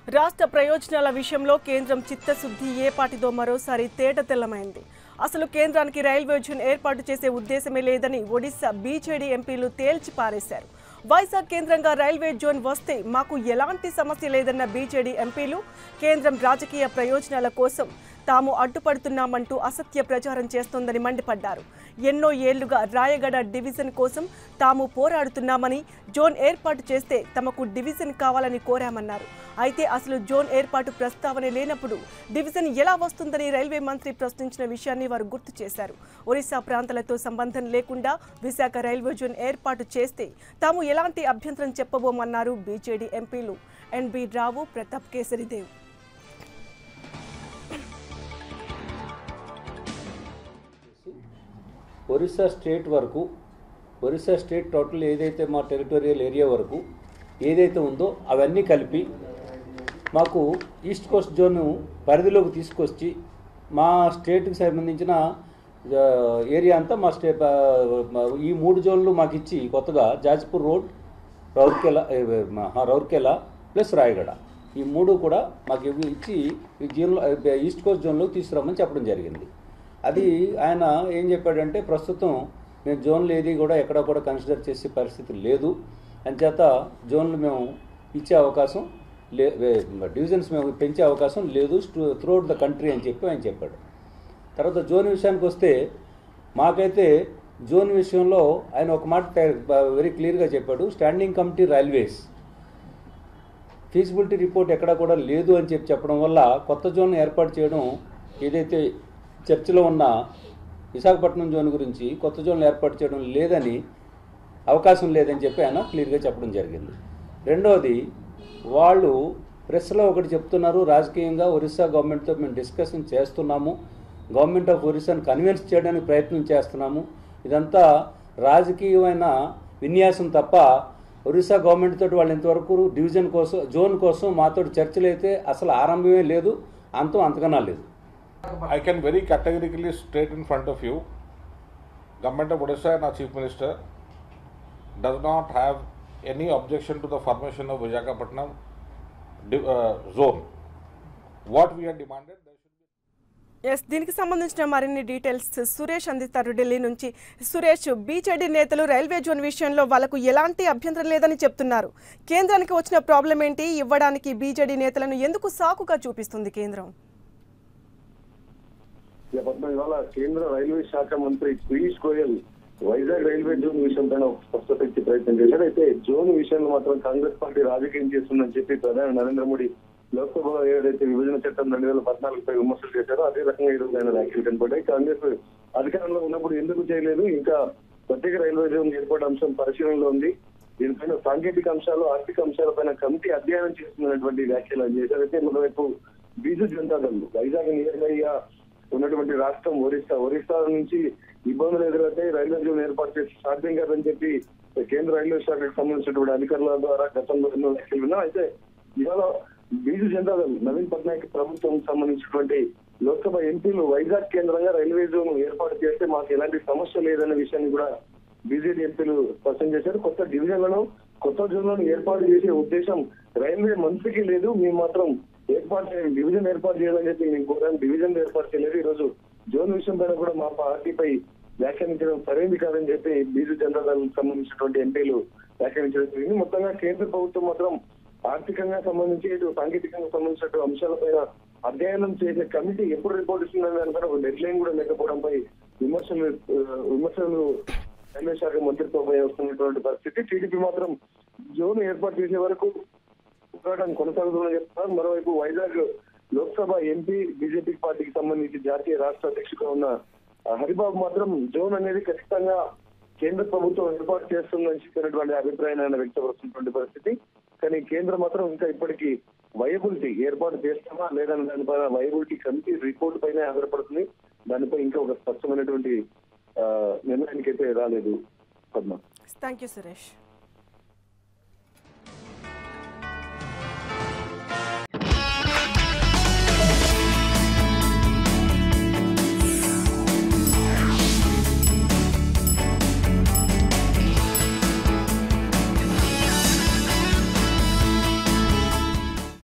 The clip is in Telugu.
రాష్ట్ర ప్రయోజనాల విషయంలో కేంద్రం చిత్తశుద్ధి ఏపాటిదో మరోసారి తేట తెల్లమైంది అసలు కేంద్రానికి రైల్వే జోన్ ఏర్పాటు చేసే ఉద్దేశమే లేదని ఒడిశా బీజేడీ ఎంపీలు తేల్చి పారేశారు వైజాగ్ కేంద్రంగా రైల్వే జోన్ వస్తే మాకు ఎలాంటి సమస్య లేదన్న బీజేడీ ఎంపీలు కేంద్రం రాజకీయ ప్రయోజనాల కోసం తాము అడ్డుపడుతున్నామంటూ అసత్య ప్రచారం చేస్తోందని మండిపడ్డారు ఎన్నో ఏళ్లుగా రాయగడ డివిజన్ కోసం తాము పోరాడుతున్నామని జోన్ ఏర్పాటు చేస్తే తమకు డివిజన్ కావాలని కోరామన్నారు అయితే అసలు జోన్ ఏర్పాటు ప్రస్తావన లేనప్పుడు డివిజన్ ఎలా వస్తుందని రైల్వే మంత్రి ప్రశ్నించిన విషయాన్ని వారు గుర్తు చేశారు ఒరిస్సా ప్రాంతాలతో సంబంధం లేకుండా విశాఖ రైల్వే జోన్ ఏర్పాటు చేస్తే తాము ఎలాంటి అభ్యంతరం చెప్పబోమన్నారు బీజేడీ ఎంపీలు ఎన్బి రావు ప్రతాప్ కేసరిదేవ్ ఒరిస్సా స్టేట్ వరకు ఒరిస్సా స్టేట్ టోటల్ ఏదైతే మా టెరిటోరియల్ ఏరియా వరకు ఏదైతే ఉందో అవన్నీ కలిపి మాకు ఈస్ట్ కోస్ట్ జోన్ పరిధిలోకి తీసుకొచ్చి మా స్టేట్కి సంబంధించిన ఆ, ఏరియా అంతా మా స్టే ఆ, మా- ఈ మూడు జోన్లు మాకు ఇచ్చి కొత్తగా జాజ్పూర్ రోడ్ రౌర్కెలా ఏ, మా- ఆ, రౌర్కెలా ప్లస్ రాయగడ ఈ మూడు కూడా మాకు ఇవి ఇచ్చి ఈ జోన్లో ఈస్ట్ కోస్ట్ జోన్లోకి తీసుకురామని చెప్పడం జరిగింది అది ఆయన ఏం చెప్పాడంటే ప్రస్తుతం మేము జోన్లు ఏది కూడా ఎక్కడ కూడా కన్సిడర్ చేసే పరిస్థితి లేదు అంచేత జోన్లు మేము ఇచ్చే అవకాశం లే వే- డివిజన్స్ మేము పెంచే అవకాశం లేదు త్రూఅవుట్ ద కంట్రీ అని చెప్పి ఆయన చెప్పాడు తర్వాత జోన్ విషయానికి వస్తే మాకైతే జోన్ విషయంలో ఆయన ఒక మాట వెరీ క్లియర్గా చెప్పాడు standing committee railways feasibility report ఎక్కడా కూడా లేదు అని చెప్పి చెప్పడం వల్ల కొత్త జోన్ ఏర్పాటు చేయడం ఏదైతే చర్చలో ఉన్న విశాఖపట్నం జోన్ గురించి కొత్త జోన్లు ఏర్పాటు చేయడం లేదని అవకాశం లేదని చెప్పి ఆయన క్లియర్గా చెప్పడం జరిగింది రెండవది వాళ్ళు ప్రెస్లో ఒకటి చెప్తున్నారు రాజకీయంగా ఒరిస్సా గవర్నమెంట్తో మేము డిస్కషన్ చేస్తున్నాము గవర్నమెంట్ ఆఫ్ ఒరిస్సాను కన్విన్స్ చేయడానికి ప్రయత్నం చేస్తున్నాము ఇదంతా రాజకీయమైన విన్యాసం తప్ప ఒరిస్సా గవర్నమెంట్ తోటి వాళ్ళు ఇంతవరకు డివిజన్ కోసం జోన్ కోసం మాతో చర్చలు అయితే అసలు ఆరంభమే లేదు అంతం అంతకన్నా లేదు I can very categorically state in front of you, Government of Odisha and our Chief Minister does not have any objection to the formation of Visakhapatnam di- uh, zone. What we have demanded, there should be S దీనికి సంబంధించిన మరిన్ని డీటెయిల్స్ సురేష్ అందిస్తారు ఢిల్లీ నుంచి సురేష్ బీజేడీ నేతలు రైల్వే జోన్ విషయంలో వాళ్ళకు ఎలాంటి అభ్యంతరం లేదని చెప్తున్నారు కేంద్రానికి వచ్చిన ప్రాబ్లం ఏంటి ఇవ్వడానికి బీజేడీ నేతలను ఎందుకు సాకుగా చూపిస్తుంది కేంద్రం పద్మ ఇవాళ కేంద్ర రైల్వే శాఖ మంత్రి పీయూష్ గోయల్ వైజాగ్ రైల్వే జోన్ విషయం పైన ఒక స్పష్టత ఇచ్చే ప్రయత్నం చేశారు అయితే జోన్ విషయంలో మాత్రం కాంగ్రెస్ పార్టీ రాజకీయం చేస్తుందని చెప్పి ప్రధాని నరేంద్ర మోడీ లోక్సభ ఏదైతే విభజన చట్టం రెండు వేల పద్నాలుగుపై విమర్శలు చేశారో అదే రకంగా ఈ రోజు ఆయన వ్యాఖ్యలు కనపడ్డాయి కాంగ్రెస్ అధికారంలో ఉన్నప్పుడు ఎందుకు చేయలేదు ఇంకా ప్రత్యేక రైల్వే జోన్ ఏర్పాటు అంశం పరిశీలనలో ఉంది దీనిపైన సాంకేతిక అంశాలు ఆర్థిక అంశాలపైన కమిటీ అధ్యయనం చేస్తున్నటువంటి వ్యాఖ్యలు ఆయన చేశారు అయితే మరోవైపు బీజు జనతా దళ్ వైజాగ్ నియర్గా ఉన్నటువంటి రాష్ట్రం ఒరిస్సా ఒరిస్సా నుంచి ఇబ్బందులు ఎదురైతే రైల్వే జోన్ ఏర్పాటు చేసి సాధ్యం కాదని చెప్పి కేంద్ర రైల్వే శాఖకు సంబంధించినటువంటి అధికారుల ద్వారా గతంలో ఎన్నో వ్యాఖ్యలు విన్నాం అయితే ఇవాళ బీజు జనతా దళ్ నవీన్ పట్నాయక్ ప్రభుత్వం సంబంధించినటువంటి లోక్సభ ఎంపీలు వైజాగ్ కేంద్రంగా రైల్వే జోన్ ఏర్పాటు చేస్తే మాకు ఎలాంటి సమస్య లేదనే విషయాన్ని కూడా బీజేపీ ఎంపీలు స్పష్టం చేశారు కొత్త డివిజన్లను కొత్త జోన్లను ఏర్పాటు చేసే ఉద్దేశం రైల్వే మంత్రికి లేదు మేము మాత్రం ఏర్పాటు చేయ- డివిజన్ ఏర్పాటు చేయాలని చెప్పి మేము కోరాం డివిజన్ ఏర్పాటు చేయలేదు ఈ రోజు జోన్ విషయం పైన కూడా మా పార్టీపై వ్యాఖ్యానించడం సరైనది కాదని చెప్పి బీజు జనతా దళ్ సంబంధించినటువంటి ఎంపీలు వ్యాఖ్యానించడం జరిగింది మొత్తంగా కేంద్ర ప్రభుత్వం మాత్రం ఆర్థికంగా సంబంధించి ఇటు సాంకేతికంగా సంబంధించిన అంశాలపైన అధ్యయనం చేసే కమిటీ ఎప్పుడు రిపోర్ట్ ఇస్తుందని దానిపైన ఒక డెడ్ లైన్ కూడా లేకపోవడంపై విమర్శలు ఆ, విమర్శలు రైల్వే శాఖ మంత్రిత్వంపై వస్తున్నటువంటి పరిస్థితి టీడీపీ మాత్రం జోన్ ఏర్పాటు చేసే వరకు పోరాటం కొనసాగుతుందని చెప్తున్నారు మరోవైపు వైజాగ్ లోక్సభ ఎంపీ బీజేపీ పార్టీకి సంబంధించి జాతీయ రాష్ట్ర అధ్యక్షుడిగా ఉన్న ఆ, హరిబాబు మాత్రం జోన్ అనేది ఖచ్చితంగా కేంద్ర ప్రభుత్వం ఏర్పాటు చేస్తుందని చెప్పినటువంటి అభిప్రాయాన్ని ఆయన వ్యక్తపరుస్తున్నటువంటి పరిస్థితి కానీ కేంద్రం మాత్రం ఇంకా ఇప్పటికీ వైబిలిటీ ఏర్పాటు చేస్తామా లేదని దానిపైన వైబిలిటీ కమిటీ రిపోర్ట్ పైన ఆధారపడుతుంది దానిపై ఇంకా ఒక స్పష్టమైనటువంటి ఆ, నిర్ణయానికి అయితే రాలేదు పద్మ థ్యాంక్ యూ సురేష్